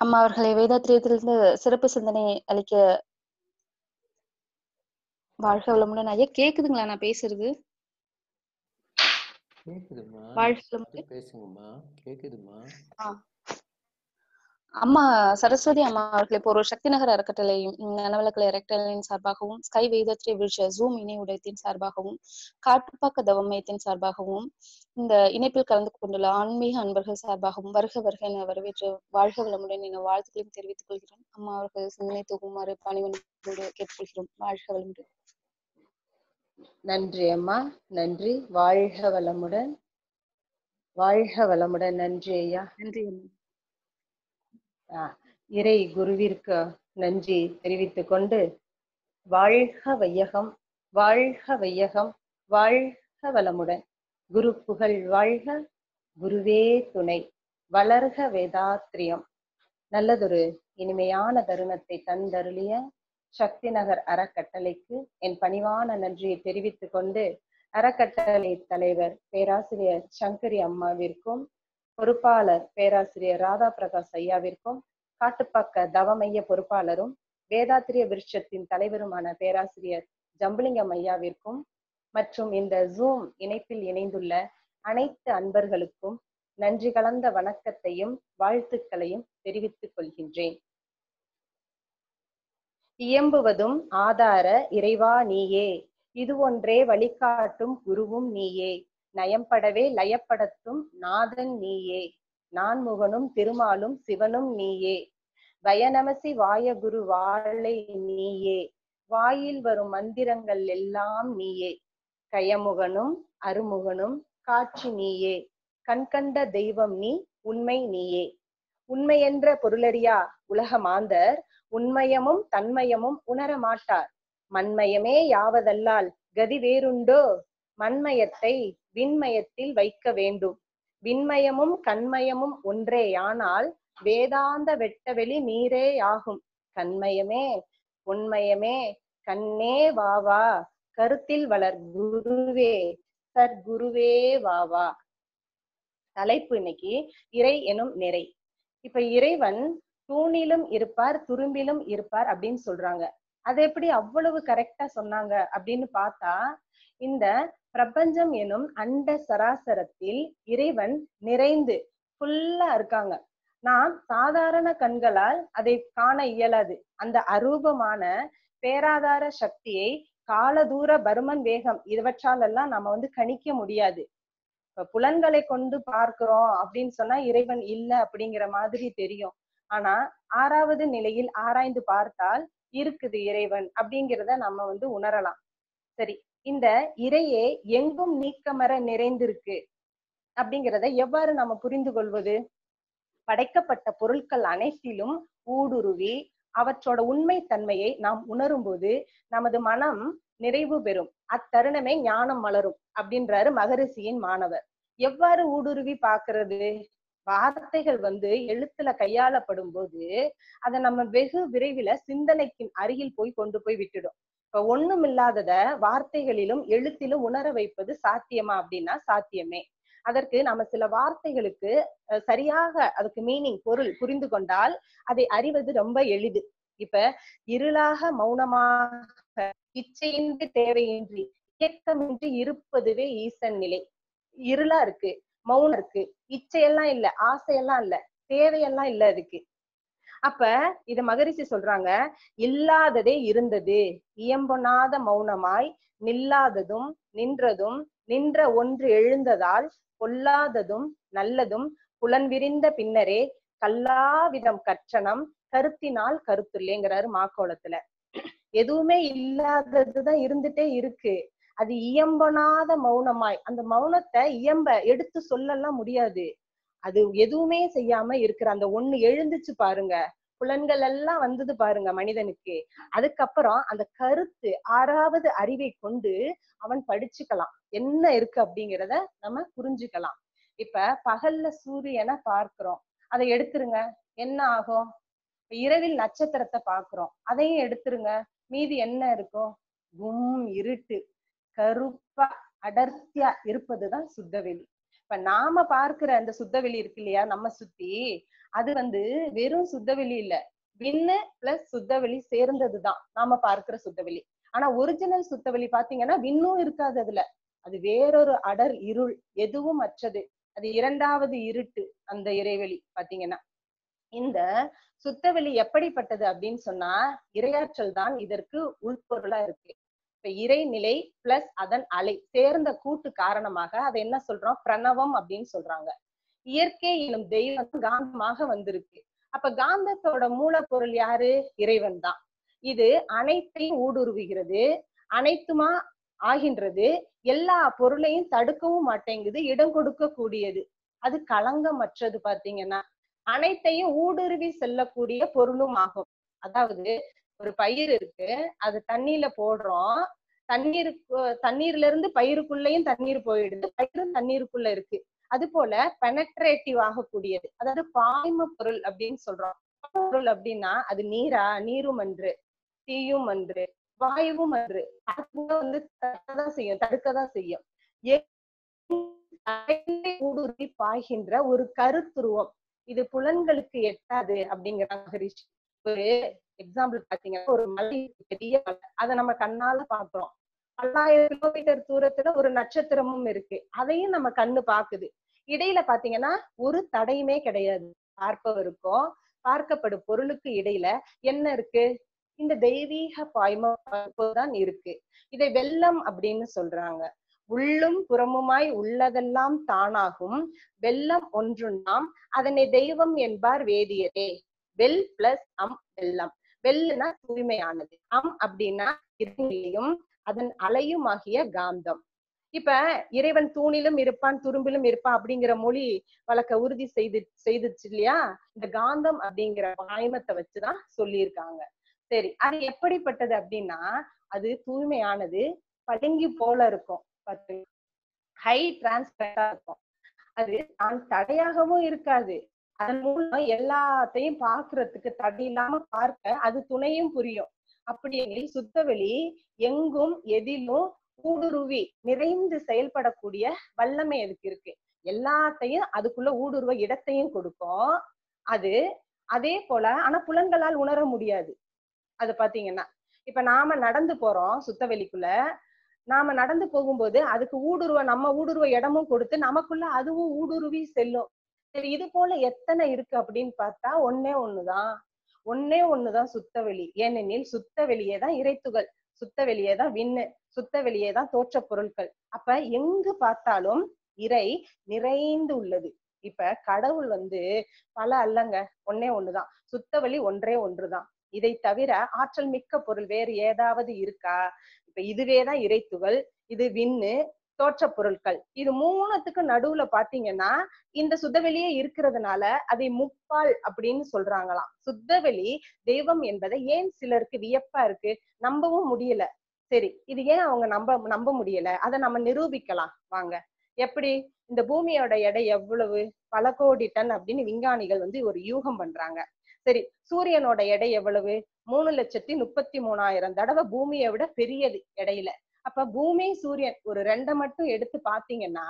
அம்மா அவர்களை வேதாத்திரியத்திலிருந்து சிறப்பு சிந்தனை அளிக்க வாழ்க வளமுடன் ஐயா கேக்குதுங்களா நான் பேசுறது கேக்குதுமா வாழ்க வளமுடன் பேசுங்கம்மா கேக்குதுமா அம்மா சரஸ்வதி அம்மா அவர்கள் இப்போ ஒரு சக்தி நகர் அறக்கட்டளையும் நனவளக்கலை அறக்கட்டளையின் சார்பாகவும் ஸ்கை வேதத்ரி விஷ ஜூம் இணை உடையத்தின் சார்பாகவும் காட்டுப்பாக்க தவமயத்தின் சார்பாகவும் இந்த இணைப்பில் கலந்து கொண்டுள்ள ஆன்மீக அன்பர்கள் சார்பாகவும் வருக வருக என வரவேற்று வாழ்க வளமுடன் என வாழ்த்துக்களையும் தெரிவித்துக் கொள்கிறோம் அம்மா அவர்கள் சிந்தனை தொகுமாறு பணிவன்போடு கேட்டுக்கொள்கிறோம் வாழ்க வளமுடன் நன்றி அம்மா நன்றி வாழ்க வளமுடன் வாழ்க வளமுடன் நன்றி ஐயா நன்றி அம்மா ஆஹ் இறை குருவிற்கு நன்றி தெரிவித்துக் கொண்டு வாழ்க வையகம் வாழ்க வையகம் வாழ்க வளமுடன் குரு புகழ் வாழ்க குருவே துணை வளர்க வேதாத்ரியம் நல்லதொரு இனிமையான தருணத்தை தந்தருளிய சக்தி நகர் அறக்கட்டளைக்கு என் பணிவான நன்றியை தெரிவித்துக் கொண்டு அறக்கட்டளை தலைவர் பேராசிரியர் சங்கரி அம்மாவிற்கும் பொறுப்பாளர் பேராசிரியர் ராதா பிரகாஷ் ஐயாவிற்கும் காட்டுப்பாக்க தவமைய பொறுப்பாளரும் வேதாத்திரிய விருட்சத்தின் தலைவருமான பேராசிரியர் ஜம்புலிங்கம் ஐயாவிற்கும் மற்றும் இந்த ஜூம் இணைப்பில் இணைந்துள்ள அனைத்து அன்பர்களுக்கும் நன்றி கலந்த வணக்கத்தையும் வாழ்த்துக்களையும் தெரிவித்துக் கொள்கின்றேன் இயம்புவதும் ஆதார இறைவா நீயே இது ஒன்றே வழிகாட்டும் குருவும் நீயே நயம்படவே லயப்படுத்தும் நாதன் நீயே நான்முகனும் திருமாலும் சிவனும் நீயே வயநமசி வாய குரு வாழை நீயே வாயில் வரும் மந்திரங்கள் எல்லாம் நீயே கயமுகனும் அருமுகனும் காட்சி நீயே கண்கண்ட தெய்வம் நீ உண்மை நீயே உண்மையென்ற பொருளறியா உலக மாந்தர் உண்மயமும் தன்மயமும் உணர மாட்டார் மண்மயமே யாவதல்லால் கதி வேறுண்டோ மண்மயத்தை விண்மயத்தில் வைக்க வேண்டும் விண்மயமும் கண்மயமும் ஒன்றேயானால் வேதாந்த வெட்டவெளி நீரே ஆகும் கண்மயமே உண்மயமே கண்ணே வாவா கருத்தில் வளர் குருவே சர்க்குருவே வாவா தலைப்பு இன்னைக்கு இறை எனும் நிறை இப்ப இறைவன் தூணிலும் இருப்பார் துரும்பிலும் இருப்பார் அப்படின்னு சொல்றாங்க அது எப்படி அவ்வளவு கரெக்டா சொன்னாங்க அப்படின்னு பார்த்தா இந்த பிரபஞ்சம் எனும் அண்ட சராசரத்தில் இறைவன் நிறைந்து ஃபுல்லா இருக்காங்க நாம் சாதாரண கண்களால் அதை காண இயலாது அந்த அரூபமான பேராதார சக்தியை காலதூர பருமன் வேகம் இவற்றால் எல்லாம் நம்ம வந்து கணிக்க முடியாது இப்ப புலன்களை கொண்டு பார்க்கிறோம் அப்படின்னு சொன்னா இறைவன் இல்ல அப்படிங்கிற மாதிரி தெரியும் ஆனா ஆறாவது நிலையில் ஆராய்ந்து பார்த்தால் இருக்குது இறைவன் அப்படிங்கிறத நம்ம வந்து உணரலாம் சரி இந்த இறையே எங்கும் நீக்கமர நிறைந்திருக்கு அப்படிங்கிறத எவ்வாறு நம்ம புரிந்து கொள்வது படைக்கப்பட்ட பொருட்கள் அனைத்திலும் ஊடுருவி அவற்றோட உண்மை தன்மையை நாம் உணரும் போது நமது மனம் நிறைவு பெறும் அத்தருணமே ஞானம் மலரும் அப்படின்றாரு மகரிஷியின் மாணவர் எவ்வாறு ஊடுருவி பாக்குறது வார்த்தைகள் வந்து எழுத்துல கையாளப்படும் போது அதை நம்ம வெகு விரைவில சிந்தனைக்கு அருகில் போய் கொண்டு போய் விட்டுடும் இப்ப ஒண்ணும் இல்லாதத வார்த்தைகளிலும் எழுத்திலும் உணர வைப்பது சாத்தியமா அப்படின்னா சாத்தியமே அதற்கு நம்ம சில வார்த்தைகளுக்கு சரியாக அதுக்கு மீனிங் பொருள் புரிந்து கொண்டால் அதை அறிவது ரொம்ப எளிது இப்ப இருளாக மௌனமாக இச்சையின்றி தேவையின்றி இயக்கமின்றி இருப்பதுவே ஈசன் நிலை இருளா இருக்கு மௌனம் இருக்கு இச்சையெல்லாம் இல்ல ஆசையெல்லாம் இல்ல தேவையெல்லாம் இல்ல அதுக்கு அப்ப இத மகரிஷி சொல்றாங்க இல்லாததே இருந்தது இயம்பொனாத மௌனமாய் நில்லாததும் நின்றதும் நின்ற ஒன்று எழுந்ததால் பொல்லாததும் நல்லதும் புலன்விரிந்த பின்னரே கல்லாவிதம் கற்றனம் கருத்தினால் கருத்துள்ளேங்கிறாரு மாக்கோளத்துல எதுவுமே இல்லாததுதான் இருந்துட்டே இருக்கு அது இயம்பனாத மௌனமாய் அந்த மௌனத்தை இயம்ப எடுத்து சொல்லலாம் முடியாது அது எதுவுமே செய்யாம இருக்கிற அந்த ஒண்ணு எழுந்துச்சு பாருங்க புலன்கள் எல்லாம் வந்தது பாருங்க மனிதனுக்கு அதுக்கப்புறம் அந்த கருத்து ஆறாவது அறிவை கொண்டு அவன் படிச்சுக்கலாம் என்ன இருக்கு அப்படிங்கிறத நம்ம புரிஞ்சுக்கலாம் இப்ப பகல்ல சூரியனை பார்க்கிறோம் அதை எடுத்துருங்க என்ன ஆகும் இரவில் நட்சத்திரத்தை பாக்குறோம் அதையும் எடுத்துருங்க மீதி என்ன இருக்கும் கும் இருட்டு கருப்பா அடர்த்தியா இருப்பதுதான் சுத்தவெளி இப்ப நாம பார்க்கிற அந்த சுத்தவெளி இருக்கு இல்லையா நம்ம சுத்தி அது வந்து வெறும் சுத்தவெளி இல்ல விண்ணு பிளஸ் சுத்தவெளி சேர்ந்ததுதான் நாம பார்க்கிற சுத்தவெளி ஆனா ஒரிஜினல் சுத்தவெளி பாத்தீங்கன்னா விண்ணும் இருக்காது அதுல அது வேறொரு அடர் இருள் எதுவும் அற்றது அது இரண்டாவது இருட்டு அந்த இறைவெளி பாத்தீங்கன்னா இந்த சுத்தவெளி எப்படிப்பட்டது அப்படின்னு சொன்னா இரையாற்றல் தான் இதற்கு உள்பொருளா இருக்கு இப்ப இறைநிலை பிளஸ் அதன் அலை சேர்ந்த கூட்டு காரணமாக அதை என்ன சொல்றோம் பிரணவம் அப்படின்னு சொல்றாங்க இயற்கை எனும் தெய்வம் காந்தமாக வந்திருக்கு அப்ப காந்தத்தோட மூலப்பொருள் யாரு இறைவன் தான் இது அனைத்தையும் ஊடுருவுகிறது அனைத்துமா ஆகின்றது எல்லா பொருளையும் தடுக்கவும் மாட்டேங்குது இடம் கொடுக்க கூடியது அது களங்கமற்றது பாத்தீங்கன்னா அனைத்தையும் ஊடுருவி செல்லக்கூடிய பொருளும் ஆகும் அதாவது ஒரு பயிர் இருக்கு அது தண்ணியில போடுறோம் தண்ணீருக்கு தண்ணீர்ல இருந்து பயிருக்குள்ளேயும் தண்ணீர் போயிடுது பயிரும் தண்ணீருக்குள்ள இருக்கு அது போல பெனட்ரேட்டிவ் ஆகக்கூடியது அதாவது பாய்ம பொருள் அப்படின்னு சொல்றோம் பொருள் அப்படின்னா அது நீரா நீரும் அன்று தீயும் அன்று வாயுவும் அன்று அது வந்து தடுக்கதான் செய்யும் தடுக்கதான் செய்யும் ஊடுருவி பாய்கின்ற ஒரு கருத்துருவம் இது புலன்களுக்கு எட்டாது அப்படிங்கிறாங்க ஹரிஷ் ஒரு எக்ஸாம்பிள் பாத்தீங்கன்னா ஒரு மலை பெரிய மலை அதை நம்ம கண்ணால பாக்குறோம் பல்லாயிரம் கிலோமீட்டர் தூரத்துல ஒரு நட்சத்திரமும் இருக்கு அதையும் நம்ம கண்ணு பாக்குது இடையில பாத்தீங்கன்னா ஒரு தடையுமே கிடையாது பார்ப்பவருக்கும் பார்க்கப்படும் பொருளுக்கு இடையில என்ன இருக்கு இந்த தெய்வீக பாய்மம் தான் இருக்கு இதை வெள்ளம் அப்படின்னு சொல்றாங்க உள்ளும் புறமுமாய் உள்ளதெல்லாம் தானாகும் வெள்ளம் ஒன்றுண்ணாம் அதனை தெய்வம் என்பார் வேதியரே வெல் பிளஸ் அம் வெள்ளம் வெல்லுனா தூய்மையானது அம் அப்படின்னா இறைநிலையும் அதன் அலையும் ஆகிய காந்தம் இப்ப இறைவன் தூணிலும் இருப்பான் துரும்பிலும் இருப்பான் அப்படிங்கிற மொழி வழக்க உறுதி செய்து செய்துச்சு இல்லையா இந்த காந்தம் அப்படிங்கிற பாய்மத்தை வச்சுதான் சொல்லியிருக்காங்க சரி அது எப்படிப்பட்டது அப்படின்னா அது தூய்மையானது பதுங்கி போல இருக்கும் பத்து ஹை டிரான்ஸ்பரண்டா இருக்கும் அது தான் தடையாகவும் இருக்காது அதன் மூலம் எல்லாத்தையும் பாக்குறதுக்கு தடை இல்லாம பார்க்க அது துணையும் புரியும் அப்படி எனில் சுத்தவெளி எங்கும் எதிலும் ஊடுருவி நிறைந்து செயல்படக்கூடிய வல்லமை அதுக்கு இருக்கு எல்லாத்தையும் அதுக்குள்ள ஊடுருவ இடத்தையும் கொடுக்கும் அது அதே போல ஆனா புலன்களால் உணர முடியாது அது பாத்தீங்கன்னா இப்ப நாம நடந்து போறோம் சுத்தவெளிக்குள்ள நாம நடந்து போகும்போது அதுக்கு ஊடுருவ நம்ம ஊடுருவ இடமும் கொடுத்து நமக்குள்ள அதுவும் ஊடுருவி செல்லும் சரி இது போல எத்தனை இருக்கு அப்படின்னு பார்த்தா ஒன்னே ஒண்ணுதான் ஒன்னே ஒண்ணுதான் சுத்தவெளி ஏனெனில் சுத்தவெளியே தான் இறைத்துகள் சுத்தவெளியே தான் விண்ணு சுத்தவெளியே தான் தோற்ற பொருட்கள் அப்ப எங்கு பார்த்தாலும் இறை நிறைந்து உள்ளது இப்ப கடவுள் வந்து பல அல்லங்க ஒன்னே ஒண்ணுதான் சுத்தவெளி ஒன்றே ஒன்றுதான் இதை தவிர ஆற்றல் மிக்க பொருள் வேறு ஏதாவது இருக்கா இப்ப இதுவேதான் இறைத்துகள் இது விண்ணு தோற்ற பொருட்கள் இது மூணுத்துக்கு நடுவுல பாத்தீங்கன்னா இந்த சுத்தவெளியே இருக்கிறதுனால அதை முப்பால் அப்படின்னு சொல்றாங்களாம் சுத்தவெளி தெய்வம் என்பதை ஏன் சிலருக்கு வியப்பா இருக்கு நம்பவும் முடியல சரி இது ஏன் அவங்க நம்ப நம்ப முடியல அதை நம்ம நிரூபிக்கலாம் வாங்க எப்படி இந்த பூமியோட எடை எவ்வளவு பல கோடி டன் அப்படின்னு விஞ்ஞானிகள் வந்து ஒரு யூகம் பண்றாங்க சரி சூரியனோட எடை எவ்வளவு மூணு லட்சத்தி முப்பத்தி மூணாயிரம் தடவை பூமியை விட பெரியது எடையில அப்ப பூமி சூரியன் ஒரு ரெண்டை மட்டும் எடுத்து பாத்தீங்கன்னா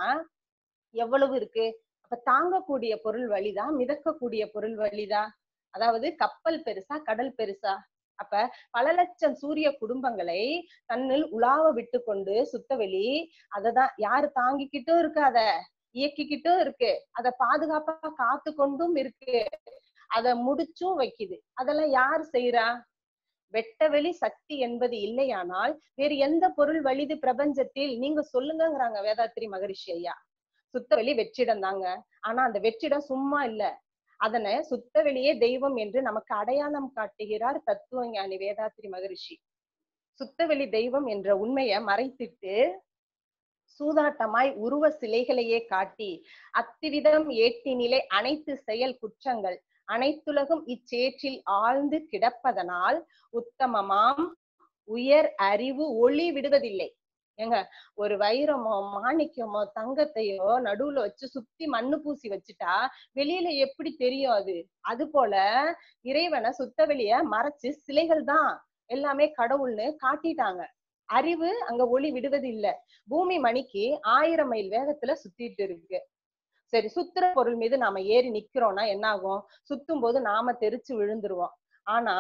எவ்வளவு இருக்கு அப்ப தாங்கக்கூடிய பொருள் வழிதான் மிதக்கக்கூடிய பொருள் வழிதா அதாவது கப்பல் பெருசா கடல் பெருசா அப்ப பல லட்சம் சூரிய குடும்பங்களை தன்னில் உலாவ விட்டு கொண்டு சுத்தவெளி அததான் யாரு தாங்கிக்கிட்டும் இருக்கு அத இயக்கிக்கிட்டும் இருக்கு அத பாதுகாப்பா காத்து கொண்டும் இருக்கு அத முடிச்சும் வைக்குது அதெல்லாம் யார் செய்யறா வெட்டவெளி சக்தி என்பது இல்லையானால் வேறு எந்த பொருள் வலிது பிரபஞ்சத்தில் நீங்க சொல்லுங்கங்கிறாங்க வேதாத்திரி மகரிஷி ஐயா சுத்தவெளி வெற்றிடம் தாங்க ஆனா அந்த வெற்றிடம் சும்மா இல்ல அதனை சுத்தவெளியே தெய்வம் என்று நமக்கு அடையாளம் காட்டுகிறார் தத்துவ ஞானி வேதாத்திரி மகரிஷி சுத்தவெளி தெய்வம் என்ற உண்மையை மறைத்திட்டு சூதாட்டமாய் உருவ சிலைகளையே காட்டி அத்திவிதம் ஏட்டினிலே அனைத்து செயல் குற்றங்கள் அனைத்துலகும் இச்சேற்றில் ஆழ்ந்து கிடப்பதனால் உத்தமமாம் உயர் அறிவு ஒளி விடுவதில்லை ஏங்க ஒரு வைரமோ மாணிக்கமோ தங்கத்தையோ நடுவுல வச்சு சுத்தி மண்ணு பூசி வச்சுட்டா வெளியில எப்படி தெரியும் அது அது போல இறைவனை சுத்த வெளிய மறைச்சு சிலைகள் தான் எல்லாமே கடவுள்னு காட்டிட்டாங்க அறிவு அங்க ஒளி விடுவது இல்ல பூமி மணிக்கு ஆயிரம் மைல் வேகத்துல சுத்திட்டு இருக்கு சரி சுத்துற பொருள் மீது நாம ஏறி நிக்கிறோம்னா என்ன ஆகும் சுத்தும் போது நாம தெரிச்சு விழுந்துருவோம் ஆனா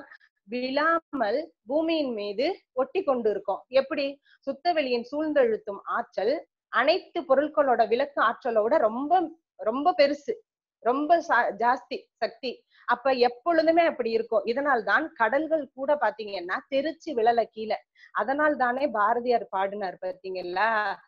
விழாமல் பூமியின் மீது ஒட்டி கொண்டு இருக்கோம் எப்படி சுத்தவெளியின் சூழ்ந்தழுத்தும் ஆற்றல் அனைத்து பொருட்களோட விளக்கு ஆற்றலோட ரொம்ப ரொம்ப பெருசு ரொம்ப சா- ஜாஸ்தி சக்தி அப்ப எப்பொழுதுமே அப்படி இருக்கும் இதனால்தான் கடல்கள் கூட பாத்தீங்கன்னா தெரிச்சு விழல கீழே அதனால் தானே பாரதியார் பாடினார் பாத்தீங்களா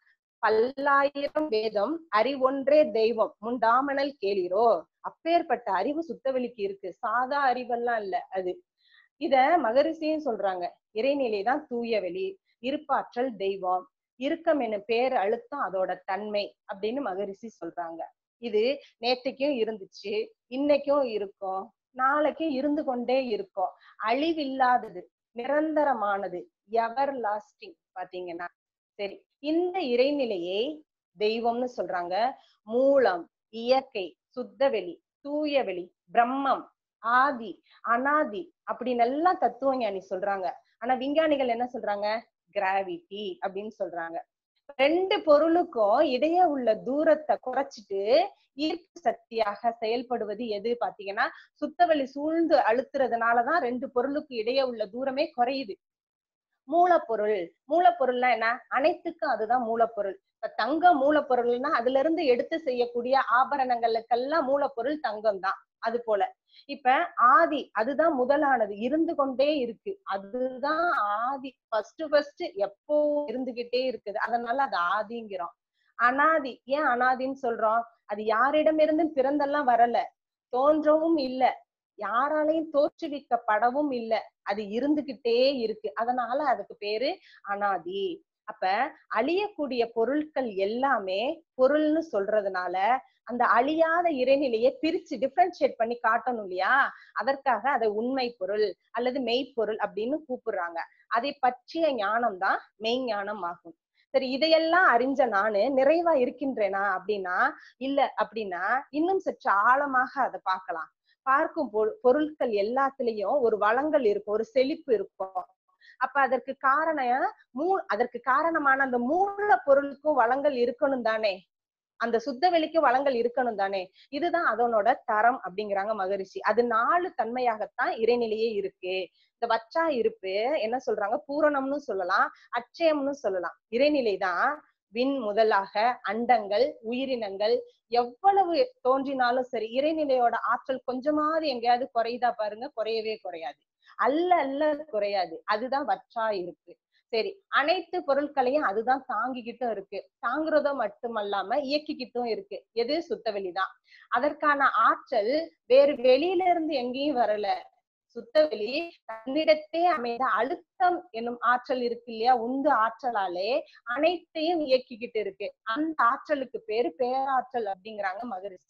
பல்லாயிரம் வேதம் அறிவொன்றே தெய்வம் முண்டாமணல் கேளிரோ அப்பேற்பட்ட அறிவு சுத்தவெளிக்கு இருக்கு சாதா அறிவெல்லாம் இல்ல அது இத மகரிஷியும் சொல்றாங்க இறைநிலைதான் தூய வெளி இருப்பாற்றல் தெய்வம் இருக்கம் என்னும் பேர் அழுத்தம் அதோட தன்மை அப்படின்னு மகரிஷி சொல்றாங்க இது நேற்றுக்கும் இருந்துச்சு இன்னைக்கும் இருக்கும் நாளைக்கும் இருந்து கொண்டே இருக்கும் அழிவில்லாதது நிரந்தரமானது எவர் லாஸ்டிங் பாத்தீங்கன்னா சரி இந்த இறைநிலையை தெய்வம்னு சொல்றாங்க மூலம் இயற்கை சுத்தவெளி தூயவெளி பிரம்மம் ஆதி அனாதி அப்படின்னு எல்லாம் தத்துவ ஞானி சொல்றாங்க ஆனா விஞ்ஞானிகள் என்ன சொல்றாங்க கிராவிட்டி அப்படின்னு சொல்றாங்க ரெண்டு பொருளுக்கும் இடையே உள்ள தூரத்தை குறைச்சிட்டு ஈர்ப்பு சக்தியாக செயல்படுவது எது பாத்தீங்கன்னா சுத்தவெளி சூழ்ந்து அழுத்துறதுனாலதான் ரெண்டு பொருளுக்கு இடையே உள்ள தூரமே குறையுது மூலப்பொருள் மூலப்பொருள்னா என்ன அனைத்துக்கும் அதுதான் மூலப்பொருள் இப்ப தங்கம் மூலப்பொருள்னா அதுல இருந்து எடுத்து செய்யக்கூடிய ஆபரணங்களுக்கெல்லாம் மூலப்பொருள் தங்கம் தான் அது போல இப்ப ஆதி அதுதான் முதலானது இருந்து கொண்டே இருக்கு அதுதான் ஆதி ஃபர்ஸ்ட் ஃபர்ஸ்ட் எப்போ இருந்துகிட்டே இருக்குது அதனால அது ஆதிங்கிறோம் அனாதி ஏன் அனாதின்னு சொல்றோம் அது யாரிடமிருந்து பிறந்தெல்லாம் வரல தோன்றவும் இல்ல யாராலையும் தோற்றுவிக்கப்படவும் இல்ல அது இருந்துகிட்டே இருக்கு அதனால அதுக்கு பேரு அனாதி அப்ப அழியக்கூடிய பொருட்கள் எல்லாமே பொருள்னு சொல்றதுனால அந்த அழியாத இறைநிலையை பிரிச்சு டிஃபரன்ஷியேட் பண்ணி காட்டணும் இல்லையா அதற்காக அதை உண்மை பொருள் அல்லது மெய்ப்பொருள் அப்படின்னு கூப்பிடுறாங்க அதை பற்றிய ஞானம் தான் மெய்ஞானம் ஆகும் சரி இதையெல்லாம் அறிஞ்ச நானு நிறைவா இருக்கின்றேனா அப்படின்னா இல்ல அப்படின்னா இன்னும் சற்று ஆழமாக அதை பார்க்கலாம் பார்க்கும் பொ- பொருட்கள் எல்லாத்துலயும் ஒரு வளங்கள் இருக்கும் ஒரு செழிப்பு இருக்கும் அப்ப அதற்கு காரணம் மூ அதற்கு காரணமான அந்த மூல பொருளுக்கும் வளங்கள் இருக்கணும் தானே அந்த சுத்த வெளிக்கு வளங்கள் இருக்கணும் தானே இதுதான் அதனோட தரம் அப்படிங்கிறாங்க மகரிஷி அது நாலு தன்மையாகத்தான் இறைநிலையே இருக்கு இந்த வச்சா இருப்பு என்ன சொல்றாங்க பூரணம்னு சொல்லலாம் அச்சயம்னு சொல்லலாம் இறைநிலை தான் விண் முதலாக அண்டங்கள் உயிரினங்கள் எவ்வளவு தோன்றினாலும் சரி இறைநிலையோட ஆற்றல் கொஞ்சமாவது எங்கேயாவது குறையுதா பாருங்க குறையவே குறையாது அல்ல அல்ல குறையாது அதுதான் வற்றா இருக்கு சரி அனைத்து பொருட்களையும் அதுதான் தாங்கிக்கிட்டும் இருக்கு தாங்குறதோ மட்டுமல்லாம இயக்கிக்கிட்டும் இருக்கு எது சுத்தவெளிதான் அதற்கான ஆற்றல் வேறு வெளியில இருந்து எங்கேயும் வரல சுத்தவெளி தன்னிடத்தே அமைந்த அழுத்தம் என்னும் ஆற்றல் இருக்கு இல்லையா உந்து ஆற்றலாலே அனைத்தையும் இயக்கிக்கிட்டு இருக்கு அந்த ஆற்றலுக்கு பேரு பேராற்றல் அப்படிங்கிறாங்க மகரிஷி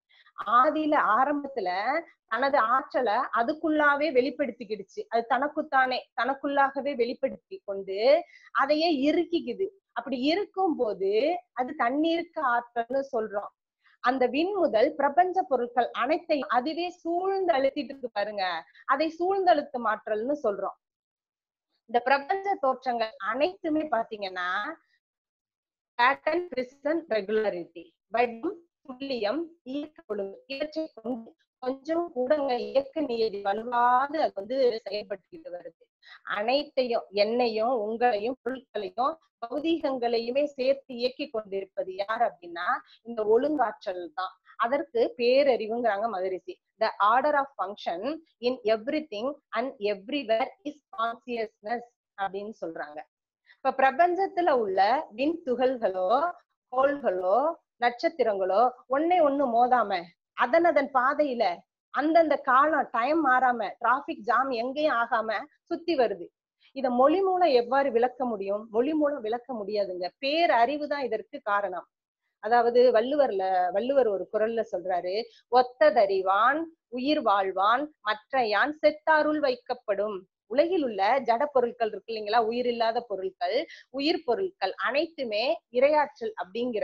ஆதியில ஆரம்பத்துல தனது ஆற்றலை அதுக்குள்ளாவே வெளிப்படுத்திக்கிடுச்சு அது தனக்குத்தானே தனக்குள்ளாகவே வெளிப்படுத்தி கொண்டு அதையே இறுக்கிக்குது அப்படி இருக்கும் போது அது தண்ணீருக்கு ஆற்றல்னு சொல்றோம் அந்த விண் முதல் பிரபஞ்ச பொருட்கள் அனைத்தையும் அதுவே சூழ்ந்து அழுத்திட்டு இருக்கு பாருங்க அதை சூழ்ந்தழுத்தும் ஆற்றல்னு சொல்றோம் இந்த பிரபஞ்ச தோற்றங்கள் அனைத்துமே பாத்தீங்கன்னா பேட்டர்ன் பிரிசன் ரெகுலாரிட்டி வடிவம் துல்லியம் இயக்க ஒழுங்கு இவற்றை கொண்டு கொஞ்சம் கூடங்க இயக்க நியதி வலுவாது அது வந்து செயல்பட்டுக்கிட்டு வருது அனைத்தையும் என்னையும் உங்களையும் பொருட்களையும் பௌதீகங்களையுமே சேர்த்து இயக்கி கொண்டிருப்பது யார் அப்படின்னா இந்த ஒழுங்காற்றல் தான் அதற்கு பேரறிவுங்கிறாங்க Maharishi the order of function in everything and everywhere is consciousness அப்படின்னு சொல்றாங்க இப்ப பிரபஞ்சத்துல உள்ள விண் துகள்களோ கோள்களோ நட்சத்திரங்களோ ஒன்னே ஒண்ணு மோதாம அதன் அதன் பாதையில அந்தந்த காலம் டைம் மாறாம டிராபிக் ஜாம் எங்கேயும் ஆகாம சுத்தி வருது இத மொழி மூலம் எவ்வாறு விளக்க முடியும் மொழி மூலம் விளக்க முடியாதுங்க பேரறிவு தான் இதற்கு காரணம் அதாவது வள்ளுவர்ல வள்ளுவர் ஒரு குரல்ல சொல்றாரு ஒத்ததறிவான் உயிர் வாழ்வான் மற்றையான் செத்தாருள் வைக்கப்படும் உலகில் உள்ள ஜட பொருட்கள் இருக்கு இல்லைங்களா உயிர் இல்லாத பொருட்கள் உயிர் பொருட்கள் அனைத்துமே இரையாற்றல் அப்படிங்கிற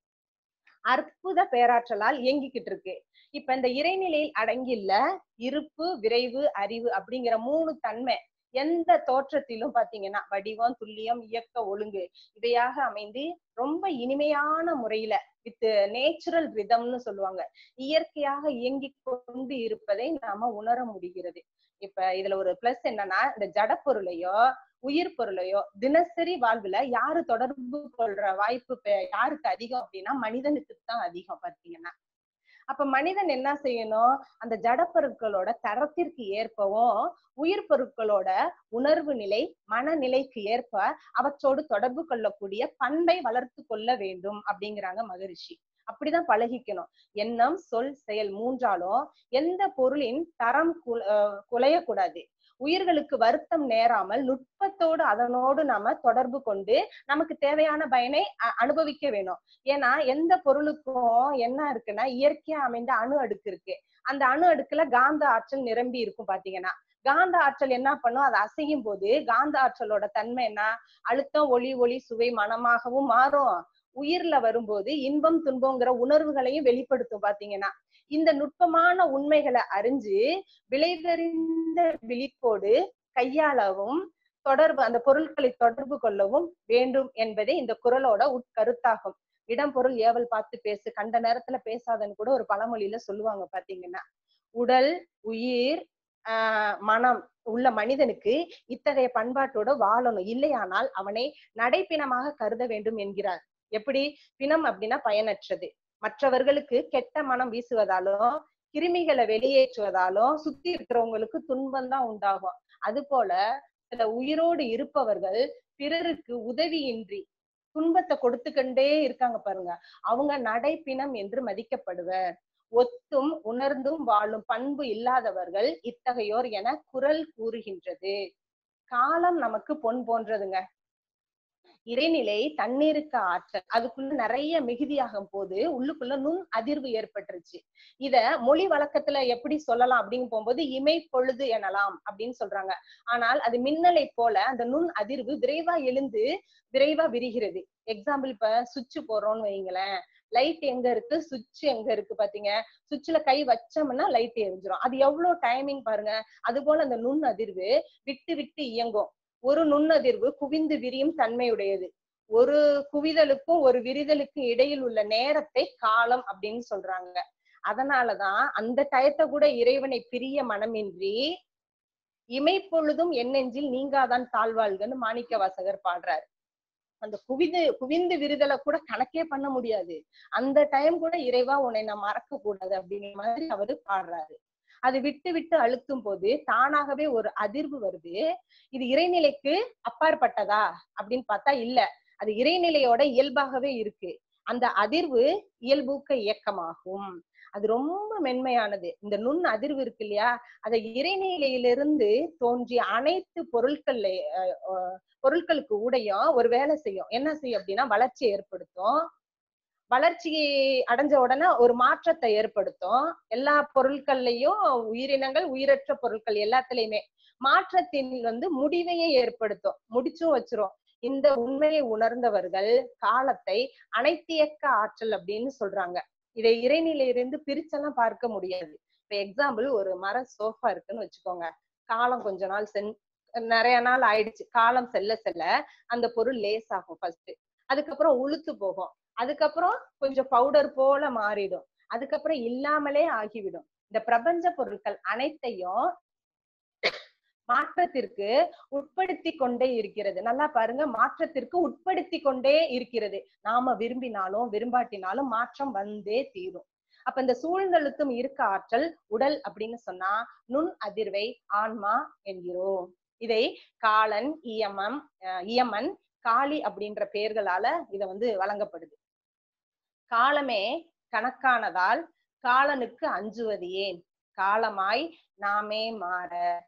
அற்புத பேராற்றலால் இயங்கிக்கிட்டு இருக்கு இப்ப இந்த இறைநிலையில் அடங்கியுள்ள இருப்பு விரைவு அறிவு அப்படிங்கிற மூணு தன்மை எந்த தோற்றத்திலும் பாத்தீங்கன்னா வடிவம் துல்லியம் இயக்க ஒழுங்கு இவையாக அமைந்து ரொம்ப இனிமையான முறையில வித் நேச்சுரல் ரிதம்னு சொல்லுவாங்க இயற்கையாக இயங்கிக் கொண்டு இருப்பதை நாம உணர முடிகிறது இப்ப இதுல ஒரு பிளஸ் என்னன்னா இந்த ஜட பொருளையோ உயிர் பொருளையோ தினசரி வாழ்வுல யாரு தொடர்பு கொள்ற வாய்ப்பு பெ- யாருக்கு அதிகம் அப்படின்னா மனிதனுக்கு தான் அதிகம் பாத்தீங்கன்னா அப்ப மனிதன் என்ன செய்யணும் அந்த ஜட பொருட்களோட தரத்திற்கு ஏற்பவும் உயிர் பொருட்களோட உணர்வு நிலை மனநிலைக்கு ஏற்ப அவற்றோடு தொடர்பு கொள்ளக்கூடிய பண்பை வளர்த்து கொள்ள வேண்டும் அப்படிங்கிறாங்க மகரிஷி அப்படிதான் பழகிக்கணும் எண்ணம் சொல் செயல் மூன்றாலும் எந்த பொருளின் தரம் கு- அஹ் குலையக்கூடாது உயிர்களுக்கு வருத்தம் நேராமல் நுட்பத்தோடு அதனோடு நாம தொடர்பு கொண்டு நமக்கு தேவையான பயனை அ- அனுபவிக்க வேணும் ஏன்னா எந்த பொருளுக்கும் என்ன இருக்குன்னா இயற்கையா அமைந்த அணு அடுக்கு இருக்கு அந்த அணு அடுக்குல காந்த ஆற்றல் நிரம்பி இருக்கும் பாத்தீங்கன்னா காந்த ஆற்றல் என்ன பண்ணும் அது அசையும் போது காந்த ஆற்றலோட தன்மை என்ன அழுத்தம் ஒளி ஒளி சுவை மனமாகவும் மாறும் உயிர்ல வரும்போது இன்பம் துன்பங்கிற உணர்வுகளையும் வெளிப்படுத்தும் பாத்தீங்கன்னா இந்த நுட்பமான உண்மைகளை அறிஞ்சு விளைவறிந்த விழிப்போடு கையாளவும் தொடர்பு அந்த பொருட்களை தொடர்பு கொள்ளவும் வேண்டும் என்பதே இந்த குரலோட உட்கருத்தாகும் இடம் பொருள் ஏவல் பார்த்து பேசு கண்ட நேரத்துல பேசாதன்னு கூட ஒரு பழமொழியில சொல்லுவாங்க பாத்தீங்கன்னா உடல் உயிர் ஆஹ் மனம் உள்ள மனிதனுக்கு இத்தகைய பண்பாட்டோட வாழணும் இல்லையானால் அவனை நடைப்பிணமாக கருத வேண்டும் என்கிறார் எப்படி பிணம் அப்படின்னா பயனற்றது மற்றவர்களுக்கு கெட்ட மனம் வீசுவதாலும் கிருமிகளை வெளியேற்றுவதாலும் சுத்தி இருக்கிறவங்களுக்கு துன்பம் தான் உண்டாகும் அது போல சில உயிரோடு இருப்பவர்கள் பிறருக்கு உதவியின்றி துன்பத்தை கொடுத்துக்கொண்டே இருக்காங்க பாருங்க அவங்க நடைப்பிணம் என்று மதிக்கப்படுவர் ஒத்தும் உணர்ந்தும் வாழும் பண்பு இல்லாதவர்கள் இத்தகையோர் என குரல் கூறுகின்றது காலம் நமக்கு பொன் போன்றதுங்க இறைநிலை தண்ணீருக்கு ஆற்றல் அதுக்குள்ள நிறைய மிகுதியாகும் போது உள்ளுக்குள்ள நுண் அதிர்வு ஏற்பட்டுருச்சு இத மொழி வழக்கத்துல எப்படி சொல்லலாம் அப்படின்னு போகும்போது இமை பொழுது எனலாம் அப்படின்னு சொல்றாங்க ஆனால் அது மின்னலை போல அந்த நுண் அதிர்வு விரைவா எழுந்து விரைவா விரிகிறது எக்ஸாம்பிள் இப்ப சுவிட்ச் போடுறோம்னு வைங்களேன் லைட் எங்க இருக்கு சுவிட்ச் எங்க இருக்கு பாத்தீங்க சுவிட்ச்ல கை வச்சோம்னா லைட் எரிஞ்சிரும் அது எவ்வளவு டைமிங் பாருங்க அது போல அந்த நுண் அதிர்வு விட்டு விட்டு இயங்கும் ஒரு நுண்ணதிர்வு குவிந்து விரியும் தன்மையுடையது ஒரு குவிதலுக்கும் ஒரு விரிதலுக்கும் இடையில் உள்ள நேரத்தை காலம் அப்படின்னு சொல்றாங்க அதனாலதான் அந்த டயத்தை கூட இறைவனை பிரிய மனமின்றி இமைப்பொழுதும் என் நெஞ்சில் நீங்காதான் தாழ்வாள்கன்னு மாணிக்க வாசகர் பாடுறாரு அந்த குவிது குவிந்து விரிதலை கூட கணக்கே பண்ண முடியாது அந்த டைம் கூட இறைவா உன்னை நான் மறக்க கூடாது அப்படிங்கிற மாதிரி அவரு பாடுறாரு அது விட்டு விட்டு அழுத்தும் போது தானாகவே ஒரு அதிர்வு வருது இது இறைநிலைக்கு அப்பாற்பட்டதா அப்படின்னு பார்த்தா இல்ல அது இறைநிலையோட இயல்பாகவே இருக்கு அந்த அதிர்வு இயல்பூக்க இயக்கமாகும் அது ரொம்ப மென்மையானது இந்த நுண் அதிர்வு இருக்கு இல்லையா அதை இறைநிலையிலிருந்து தோன்றிய அனைத்து பொருட்கள்ல அஹ், அஹ், பொருட்களுக்கு ஊடையும் ஒரு வேலை செய்யும் என்ன செய்யும் அப்படின்னா வளர்ச்சி ஏற்படுத்தும் வளர்ச்சி அடைஞ்ச உடனே ஒரு மாற்றத்தை ஏற்படுத்தும் எல்லா பொருட்கள்லயும் உயிரினங்கள் உயிரற்ற பொருட்கள் எல்லாத்துலயுமே மாற்றத்தின் வந்து முடிவையே ஏற்படுத்தும் முடிச்சும் வச்சிரும் இந்த உண்மையை உணர்ந்தவர்கள் காலத்தை அனைத்தியக்க ஆற்றல் அப்படின்னு சொல்றாங்க இதை இறைநிலையிலிருந்து பிரிச்செல்லாம் பார்க்க முடியாது இப்ப எக்ஸாம்பிள் ஒரு மர சோஃபா இருக்குன்னு வச்சுக்கோங்க காலம் கொஞ்ச நாள் சென் நிறைய நாள் ஆயிடுச்சு காலம் செல்ல செல்ல அந்த பொருள் லேஸ் ஆகும் ஃபர்ஸ்ட் அதுக்கப்புறம் உளுத்து போகும் அதுக்கப்புறம் கொஞ்சம் பவுடர் போல மாறிடும் அதுக்கப்புறம் இல்லாமலே ஆகிவிடும் இந்த பிரபஞ்ச பொருட்கள் அனைத்தையும் மாற்றத்திற்கு உட்படுத்தி கொண்டே இருக்கிறது நல்லா பாருங்க மாற்றத்திற்கு உட்படுத்தி கொண்டே இருக்கிறது நாம விரும்பினாலும் விரும்பாட்டினாலும் மாற்றம் வந்தே தீரும் அப்ப இந்த சூழ்ந்தழுத்தும் இருக்க ஆற்றல் உடல் அப்படின்னு சொன்னா நுண் அதிர்வை ஆன்மா என்கிறோம் இதை காலன் இயமம் அஹ் இயமன் காளி அப்படின்ற பெயர்களால இத வந்து வழங்கப்படுது காலமே கணக்கானதால் காலனுக்கு அஞ்சுவது ஏன் காலமாய் நாமே மாற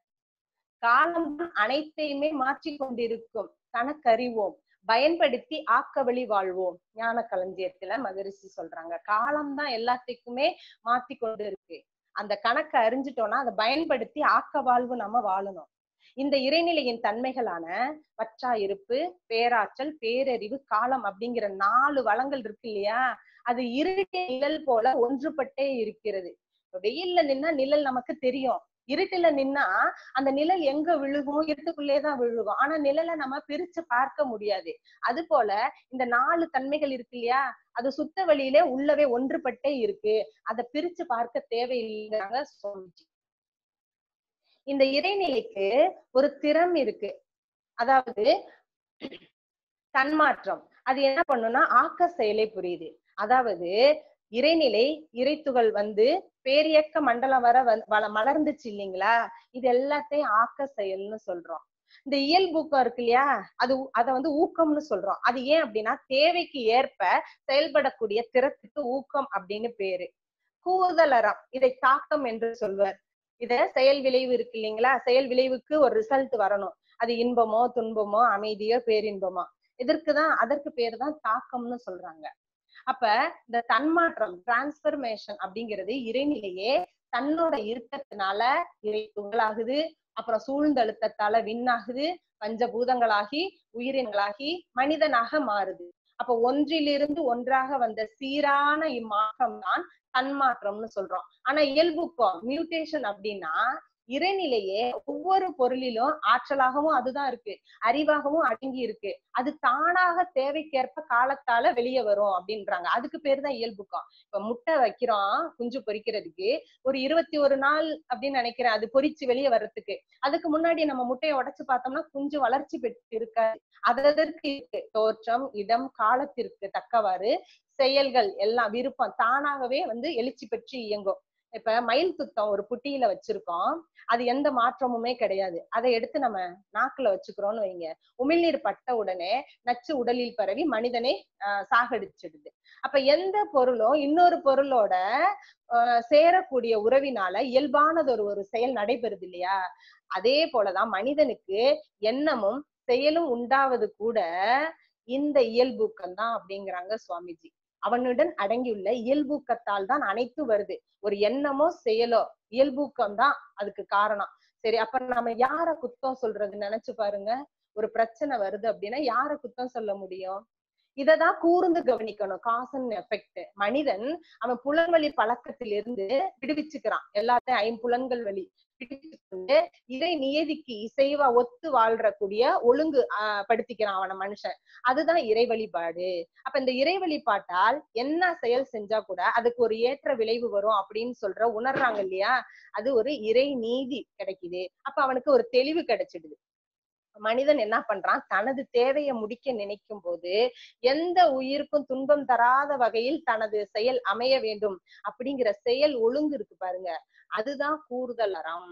காலம் அனைத்தையுமே மாற்றிக் கொண்டிருக்கும் கணக்கறிவோம் பயன்படுத்தி ஆக்க வழி வாழ்வோம் ஞான களஞ்சியத்துல மகரிஷி சொல்றாங்க காலம் தான் எல்லாத்துக்குமே மாத்தி கொண்டு இருக்கு அந்த கணக்கை அறிஞ்சிட்டோம்னா அதை பயன்படுத்தி ஆக்க வாழ்வு நம்ம வாழணும் இந்த இறைநிலையின் தன்மைகளான வற்றா இருப்பு பேராற்றல் பேரறிவு காலம் அப்படிங்கிற நாலு வளங்கள் இருக்கு இல்லையா அது இருட்டு நிழல் போல ஒன்றுபட்டே இருக்கிறது இப்ப வெயில்ல நின்னா நிழல் நமக்கு தெரியும் இருட்டுல நின்னா அந்த நிழல் எங்க விழுகும் இருட்டுக்குள்ளேதான் விழுகும் ஆனா நிழலை நம்ம பிரிச்சு பார்க்க முடியாது அது போல இந்த நாலு தன்மைகள் இருக்கு இல்லையா அது சுத்த வழியிலே உள்ளவே ஒன்றுபட்டே இருக்கு அதை பிரிச்சு பார்க்க தேவையில்லைங்கிறாங்க சுவாமிஜி இந்த இறைநிலைக்கு ஒரு திறம் இருக்கு அதாவது தன்மாற்றம் அது என்ன பண்ணும்னா ஆக்க செயலை புரியுது அதாவது இறைநிலை இறைத்துகள் வந்து பேரியக்க மண்டலம் வர வ- வள- மலர்ந்துச்சு இல்லைங்களா இது எல்லாத்தையும் ஆக்க செயல்னு சொல்றோம் இந்த இயல்பூக்கம் இருக்கு இல்லையா அது ஊ- அத வந்து ஊக்கம்னு சொல்றோம் அது ஏன் அப்படின்னா தேவைக்கு ஏற்ப செயல்படக்கூடிய திறத்துக்கு ஊக்கம் அப்படின்னு பேரு கூதலறம் இதை தாக்கம் என்று சொல்வர் இத செயல் விளைவு இருக்கு இல்லைங்களா செயல் விளைவுக்கு ஒரு ரிசல்ட் வரணும் அது இன்பமோ துன்பமோ அமைதியோ பேரின்பமோ இதற்குதான் அதற்கு பேர் தான் தாக்கம்னு சொல்றாங்க அப்ப இந்த தன்மாற்றம் டிரான்ஸ்பர்மேஷன் அப்படிங்கிறது இறைநிலையே தன்னோட இறுக்கத்தினால இறை துகளாகுது அப்புறம் சூழ்ந்த அழுத்தத்தால விண்ணாகுது பஞ்சபூதங்களாகி உயிரினங்களாகி மனிதனாக மாறுது அப்ப ஒன்றிலிருந்து ஒன்றாக வந்த சீரான இம்மாற்றம் தான் தன்மாற்றம்னு சொல்றோம் ஆனா இயல்புக்கம் மியூட்டேஷன் அப்படின்னா இறைநிலையே ஒவ்வொரு பொருளிலும் ஆற்றலாகவும் அதுதான் இருக்கு அறிவாகவும் அடங்கி இருக்கு அது தானாக தேவைக்கேற்ப காலத்தால வெளியே வரும் அப்படின்றாங்க அதுக்கு பேர் தான் இயல்புக்கம் இப்ப முட்டை வைக்கிறோம் குஞ்சு பொரிக்கிறதுக்கு ஒரு இருபத்தி ஒரு நாள் அப்படின்னு நினைக்கிறேன் அது பொரிச்சு வெளியே வர்றதுக்கு அதுக்கு முன்னாடி நம்ம முட்டையை உடைச்சு பார்த்தோம்னா குஞ்சு வளர்ச்சி பெற்று இருக்காது அதற்கு இருக்கு தோற்றம் இடம் காலத்திற்கு தக்கவாறு செயல்கள் எல்லாம் விருப்பம் தானாகவே வந்து எழுச்சி பெற்று இயங்கும் இப்ப மயில் துத்தம் ஒரு புட்டியில வச்சிருக்கோம் அது எந்த மாற்றமுமே கிடையாது அதை எடுத்து நம்ம நாக்குல வச்சுக்கிறோம்னு வைங்க உமிழ்நீர் பட்ட உடனே நச்சு உடலில் பரவி மனிதனை ஆஹ் சாகடிச்சிடுது அப்ப எந்த பொருளும் இன்னொரு பொருளோட ஆஹ் சேரக்கூடிய உறவினால இயல்பானது ஒரு ஒரு செயல் நடைபெறுது இல்லையா அதே போலதான் மனிதனுக்கு எண்ணமும் செயலும் உண்டாவது கூட இந்த இயல்பூக்கம் தான் அப்படிங்கிறாங்க சுவாமிஜி அவனுடன் அடங்கியுள்ள இயல்பூக்கத்தால் தான் அனைத்து வருது ஒரு எண்ணமோ செயலோ இயல்பூக்கம் தான் அதுக்கு காரணம் சரி அப்ப நம்ம யார குத்தம் சொல்றது நினைச்சு பாருங்க ஒரு பிரச்சனை வருது அப்படின்னா யார குத்தம் சொல்ல முடியும் இததான் கூர்ந்து கவனிக்கணும் காசன் எஃபெக்ட் மனிதன் அவன் புலன்வழி பழக்கத்திலிருந்து விடுவிச்சுக்கிறான் எல்லாத்தையும் ஐம்புலன்கள் வழி விடுவிச்சுக்கொண்டு இறை நியதிக்கு இசைவா ஒத்து வாழ்ற கூடிய ஒழுங்கு ஆஹ் படுத்திக்கிறான் அவன மனுஷன் அதுதான் இறை வழிபாடு அப்ப இந்த இறை வழிபாட்டால் என்ன செயல் செஞ்சா கூட அதுக்கு ஒரு ஏற்ற விளைவு வரும் அப்படின்னு சொல்ற உணர்றாங்க இல்லையா அது ஒரு இறை நீதி கிடைக்குது அப்ப அவனுக்கு ஒரு தெளிவு கிடைச்சிடுது மனிதன் என்ன பண்றான் தனது தேவையை முடிக்க நினைக்கும் போது எந்த உயிருக்கும் துன்பம் தராத வகையில் தனது செயல் அமைய வேண்டும் அப்படிங்கிற செயல் ஒழுங்கு இருக்கு பாருங்க அதுதான் கூறுதல் அறம்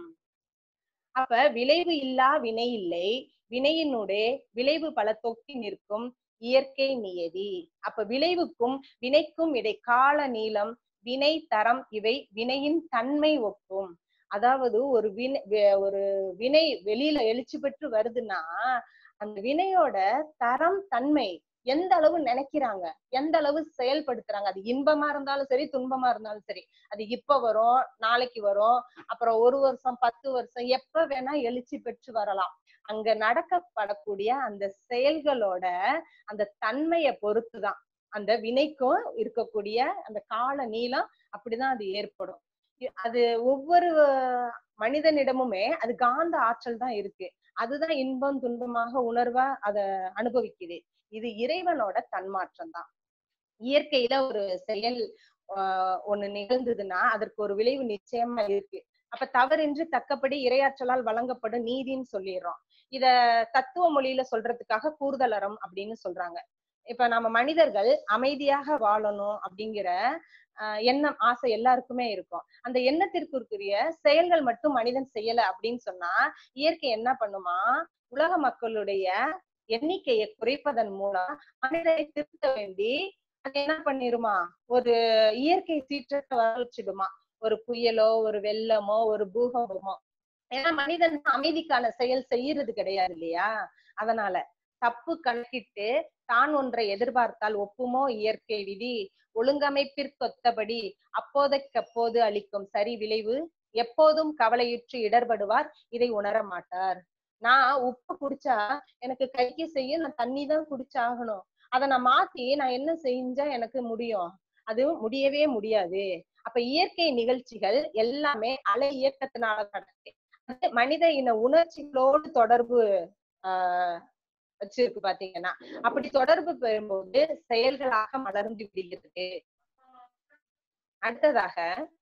அப்ப விளைவு இல்லா வினை இல்லை வினையினுடைய விளைவு பல தொக்கி நிற்கும் இயற்கை நியதி அப்ப விளைவுக்கும் வினைக்கும் இடை கால நீளம் வினை தரம் இவை வினையின் தன்மை ஒக்கும் அதாவது ஒரு வினை வே- ஒரு வினை வெளியில எழுச்சி பெற்று வருதுன்னா அந்த வினையோட தரம் தன்மை எந்த அளவு நினைக்கிறாங்க எந்த அளவு செயல்படுத்துறாங்க அது இன்பமா இருந்தாலும் சரி துன்பமா இருந்தாலும் சரி அது இப்ப வரும் நாளைக்கு வரும் அப்புறம் ஒரு வருஷம் பத்து வருஷம் எப்ப வேணா எழுச்சி பெற்று வரலாம் அங்க நடக்கப்படக்கூடிய அந்த செயல்களோட அந்த தன்மையை பொறுத்துதான் அந்த வினைக்கும் இருக்கக்கூடிய அந்த கால நீளம் அப்படிதான் அது ஏற்படும் இ- அது ஒவ்வொரு மனிதனிடமுமே அது காந்த ஆற்றல் தான் இருக்கு அதுதான் இன்பம் துன்பமாக உணர்வா அத அனுபவிக்குது இது இறைவனோட தன்மாற்றம் தான் இயற்கையில ஒரு செயல் ஆஹ் ஒண்ணு நிகழ்ந்ததுன்னா அதற்கு ஒரு விளைவு நிச்சயமா இருக்கு அப்ப தவறின்றி தக்கபடி இரையாற்றலால் வழங்கப்படும் நீதின்னு சொல்லிடுறோம் இத தத்துவ மொழியில சொல்றதுக்காக கூறுதலறம் அப்படின்னு சொல்றாங்க இப்ப நம்ம மனிதர்கள் அமைதியாக வாழணும் அப்படிங்கிற ஆஹ் எண்ணம் ஆசை எல்லாருக்குமே இருக்கும் அந்த எண்ணத்திற்குரிய செயல்கள் மட்டும் மனிதன் செய்யல அப்படின்னு சொன்னா இயற்கை என்ன பண்ணுமா உலக மக்களுடைய எண்ணிக்கையை குறைப்பதன் மூலம் மனிதனை திருத்த வேண்டி அது என்ன பண்ணிருமா ஒரு இயற்கை சீற்றத்தை வர வச்சிடுமா ஒரு புயலோ ஒரு வெள்ளமோ ஒரு பூகம்பமோ ஏன்னா மனிதன் அமைதிக்கான செயல் செய்யறது கிடையாது இல்லையா அதனால தப்பு கணக்கிட்டு தான் ஒன்றை எதிர்பார்த்தால் ஒப்புமோ இயற்கை விதி ஒழுங்கமைப்பிற்கொத்தபடி அப்போதைக்கப்போது அளிக்கும் சரி விளைவு எப்போதும் கவலையுற்று இடர்படுவார் இதை உணர மாட்டார் நான் உப்பு குடிச்சா எனக்கு கைக்கு செய்ய நான் தண்ணி தான் குடிச்சாகணும் அதை நான் மாத்தி நான் என்ன செஞ்சா எனக்கு முடியும் அது முடியவே முடியாது அப்ப இயற்கை நிகழ்ச்சிகள் எல்லாமே அலை இயக்கத்தினால நடக்குது அது மனித இன உணர்ச்சிகளோடு தொடர்பு ஆஹ் வச்சிருக்கு பாத்தீங்கன்னா அப்படி தொடர்பு பெறும்போது செயல்களாக மலர்ந்து விடுகிறது அடுத்ததாக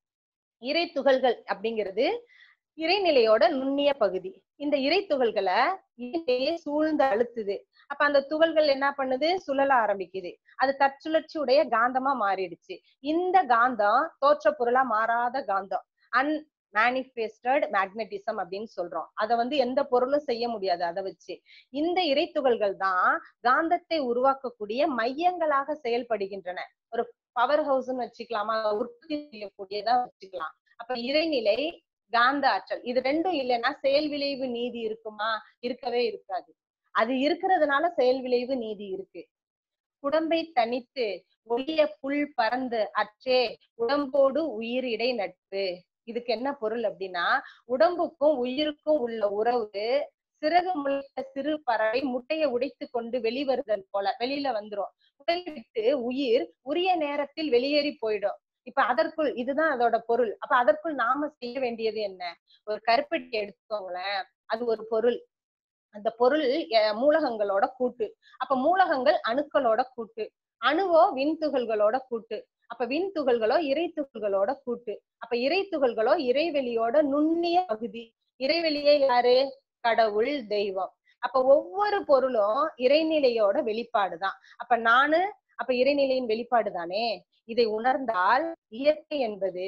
இறை துகள்கள் அப்படிங்கிறது இறைநிலையோட நுண்ணிய பகுதி இந்த இறை துகள்களை இயற்கையே சூழ்ந்து அழுத்துது அப்ப அந்த துகள்கள் என்ன பண்ணுது சுழல ஆரம்பிக்குது அது தற்சுழற்சி உடைய காந்தமா மாறிடுச்சு இந்த காந்தம் தோற்ற பொருளா மாறாத காந்தம் அன் மேனிஃபெஸ்டட் மேக்னட்டிசம் அப்படின்னு சொல்றோம் அதை வந்து எந்த பொருளும் செய்ய முடியாது அதை வச்சு இந்த இறைத்துகள்கள் தான் காந்தத்தை உருவாக்கக்கூடிய மையங்களாக செயல்படுகின்றன ஒரு பவர் ஹவுஸ்ன்னு வச்சுக்கலாமா உற்பத்தி செய்யக்கூடியதா வச்சுக்கலாம் அப்ப இறைநிலை காந்த ஆற்றல் இது ரெண்டும் இல்லைன்னா செயல் விளைவு நீதி இருக்குமா இருக்கவே இருக்காது அது இருக்கிறதுனால செயல் விளைவு நீதி இருக்கு உடம்பை தனித்து ஒளிய புல் பறந்து அற்றே உடம்போடு உயிர் இடை நட்பு இதுக்கு என்ன பொருள் அப்படின்னா உடம்புக்கும் உயிருக்கும் உள்ள உறவு சிறகு முளைத்த சிறு பறவை முட்டையை உடைத்து கொண்டு வெளிவருதல் போல வெளியில வந்துரும் உடலை விட்டு உயிர் உரிய நேரத்தில் வெளியேறி போயிடும் இப்ப அதற்குள் இதுதான் அதோட பொருள் அப்ப அதற்குள் நாம செய்ய வேண்டியது என்ன ஒரு கருப்பெட்டி எடுத்துக்கோங்களேன் அது ஒரு பொருள் அந்த பொருள் அஹ், மூலகங்களோட கூட்டு அப்ப மூலகங்கள் அணுக்களோட கூட்டு அணுவோ விண்துகள்களோட கூட்டு அப்ப விண்துகள்களோ இறை துகள்களோட கூட்டு அப்ப இறை துகள்களோ இறைவெளியோட நுண்ணிய பகுதி இறைவெளியே யாரு கடவுள் தெய்வம் அப்ப ஒவ்வொரு பொருளும் இறைநிலையோட வெளிப்பாடுதான் அப்ப நானு அப்ப இறைநிலையின் வெளிப்பாடு தானே இதை உணர்ந்தால் இயற்கை என்பது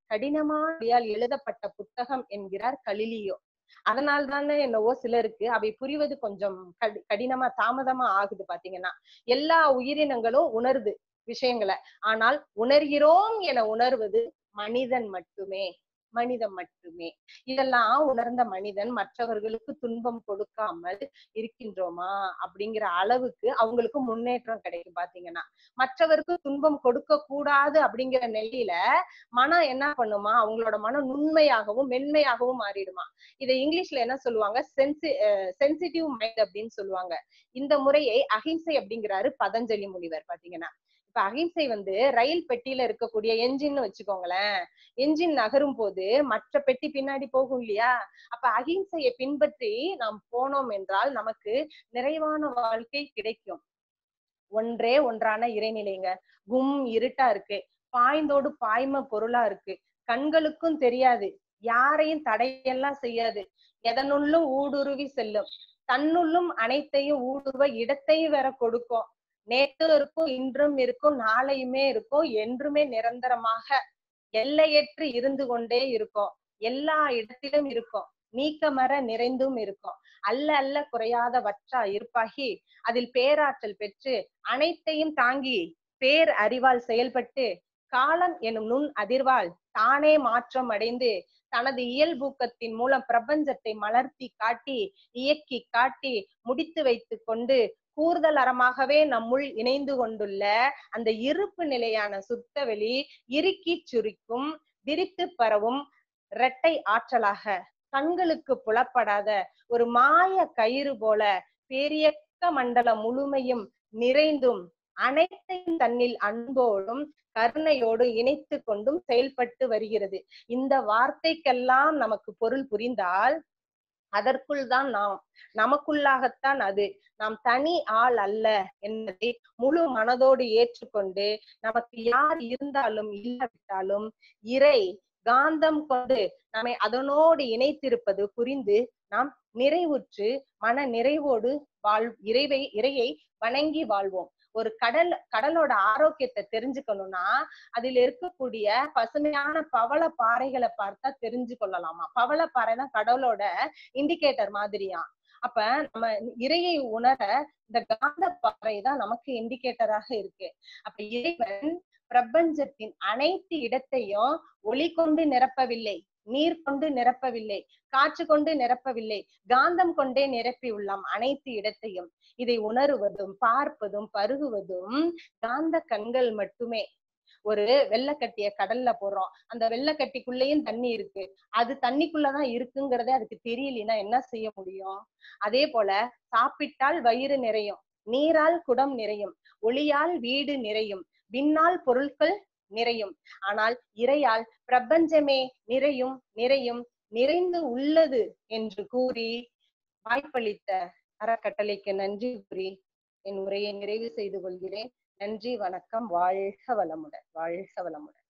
கடினமால் எழுதப்பட்ட புத்தகம் என்கிறார் கலிலியோ அதனால் தானே என்னவோ சிலருக்கு அவை புரிவது கொஞ்சம் கடி கடினமா தாமதமா ஆகுது பாத்தீங்கன்னா எல்லா உயிரினங்களும் உணருது விஷயங்களை ஆனால் உணர்கிறோம் என உணர்வது மனிதன் மட்டுமே மனிதன் மட்டுமே இதெல்லாம் உணர்ந்த மனிதன் மற்றவர்களுக்கு துன்பம் கொடுக்காமல் இருக்கின்றோமா அப்படிங்கிற அளவுக்கு அவங்களுக்கு முன்னேற்றம் கிடைக்கும் பாத்தீங்கன்னா மற்றவருக்கு துன்பம் கொடுக்க கூடாது அப்படிங்கிற நிலையில மனம் என்ன பண்ணுமா அவங்களோட மனம் நுண்மையாகவும் மென்மையாகவும் மாறிடுமா இதை இங்கிலீஷ்ல என்ன சொல்லுவாங்க சென்சி சென்சிட்டிவ் மைண்ட் அப்படின்னு சொல்லுவாங்க இந்த முறையை அகிம்சை அப்படிங்கிறாரு பதஞ்சலி முனிவர் பாத்தீங்கன்னா இப்ப அகிம்சை வந்து ரயில் பெட்டியில இருக்கக்கூடிய என்ஜின் வச்சுக்கோங்களேன் என்ஜின் நகரும் போது மற்ற பெட்டி பின்னாடி போகும் இல்லையா அப்ப அகிம்சையை பின்பற்றி நாம் போனோம் என்றால் நமக்கு நிறைவான வாழ்க்கை கிடைக்கும் ஒன்றே ஒன்றான இறைநிலைங்க கும் இருட்டா இருக்கு பாய்ந்தோடு பாய்ம பொருளா இருக்கு கண்களுக்கும் தெரியாது யாரையும் தடையெல்லாம் செய்யாது எதனுள்ளும் ஊடுருவி செல்லும் தன்னுள்ளும் அனைத்தையும் ஊடுருவ இடத்தையும் வேற கொடுக்கும் நேற்றும் இருக்கும் இன்றும் இருக்கும் நாளையுமே இருக்கும் என்றுமே நிரந்தரமாக எல்லையற்று இருந்து கொண்டே இருக்கும் எல்லா இடத்திலும் இருக்கும் நீக்கமர நிறைந்தும் இருக்கும் அல்ல அல்ல குறையாத வற்றா இருப்பாகி அதில் பேராற்றல் பெற்று அனைத்தையும் தாங்கி பேர் அறிவால் செயல்பட்டு காலம் எனும் நுண் அதிர்வால் தானே மாற்றம் அடைந்து தனது இயல்பூக்கத்தின் மூலம் பிரபஞ்சத்தை மலர்த்தி காட்டி இயக்கி காட்டி முடித்து வைத்து கொண்டு கூறுதல் அறமாகவே நம்முள் இணைந்து கொண்டுள்ள அந்த இருப்பு நிலையான சுத்தவெளி இறுக்கி சுருக்கும் விரித்து பரவும் இரட்டை ஆற்றலாக கண்களுக்கு புலப்படாத ஒரு மாய கயிறு போல பேரியக்க மண்டலம் முழுமையும் நிறைந்தும் அனைத்தையும் தன்னில் அன்போடும் கருணையோடு இணைத்து கொண்டும் செயல்பட்டு வருகிறது இந்த வார்த்தைக்கெல்லாம் நமக்கு பொருள் புரிந்தால் அதற்குள் தான் நாம் நமக்குள்ளாகத்தான் அது நாம் தனி ஆள் அல்ல என்பதை முழு மனதோடு ஏற்றுக்கொண்டு நமக்கு யார் இருந்தாலும் இல்லாவிட்டாலும் இறை காந்தம் கொண்டு நம்மை அதனோடு இணைத்திருப்பது புரிந்து நாம் நிறைவுற்று மன நிறைவோடு வாழ் இறைவை இறையை வணங்கி வாழ்வோம் ஒரு கடல் கடலோட ஆரோக்கியத்தை தெரிஞ்சுக்கணும்னா அதுல இருக்கக்கூடிய பசுமையான பவள பாறைகளை பார்த்தா தெரிஞ்சு கொள்ளலாமா பவள பாறை தான் கடலோட இண்டிகேட்டர் மாதிரியா அப்ப நம்ம இறையை உணர இந்த காந்த பாறை தான் நமக்கு இண்டிகேட்டராக இருக்கு அப்ப இறைவன் பிரபஞ்சத்தின் அனைத்து இடத்தையும் ஒளி கொண்டு நிரப்பவில்லை நீர் கொண்டு நிரப்பவில்லை காற்று கொண்டு நிரப்பவில்லை காந்தம் கொண்டே நிரப்பி உள்ளாம் அனைத்து இடத்தையும் இதை உணருவதும் பார்ப்பதும் பருகுவதும் காந்த கண்கள் மட்டுமே ஒரு வெள்ளக்கட்டிய கடல்ல போடுறோம் அந்த வெள்ளக்கட்டிக்குள்ளேயும் தண்ணி இருக்கு அது தண்ணிக்குள்ளதான் இருக்குங்கிறதே அதுக்கு தெரியலனா என்ன செய்ய முடியும் அதே போல சாப்பிட்டால் வயிறு நிறையும் நீரால் குடம் நிறையும் ஒளியால் வீடு நிறையும் விண்ணால் பொருட்கள் நிறையும் ஆனால் இறையால் பிரபஞ்சமே நிறையும் நிறையும் நிறைந்து உள்ளது என்று கூறி வாய்ப்பளித்த அறக்கட்டளைக்கு நன்றி கூறி என் உரையை நிறைவு செய்து கொள்கிறேன் நன்றி வணக்கம் வாழ்க வளமுடன் வாழ்க வளமுடன்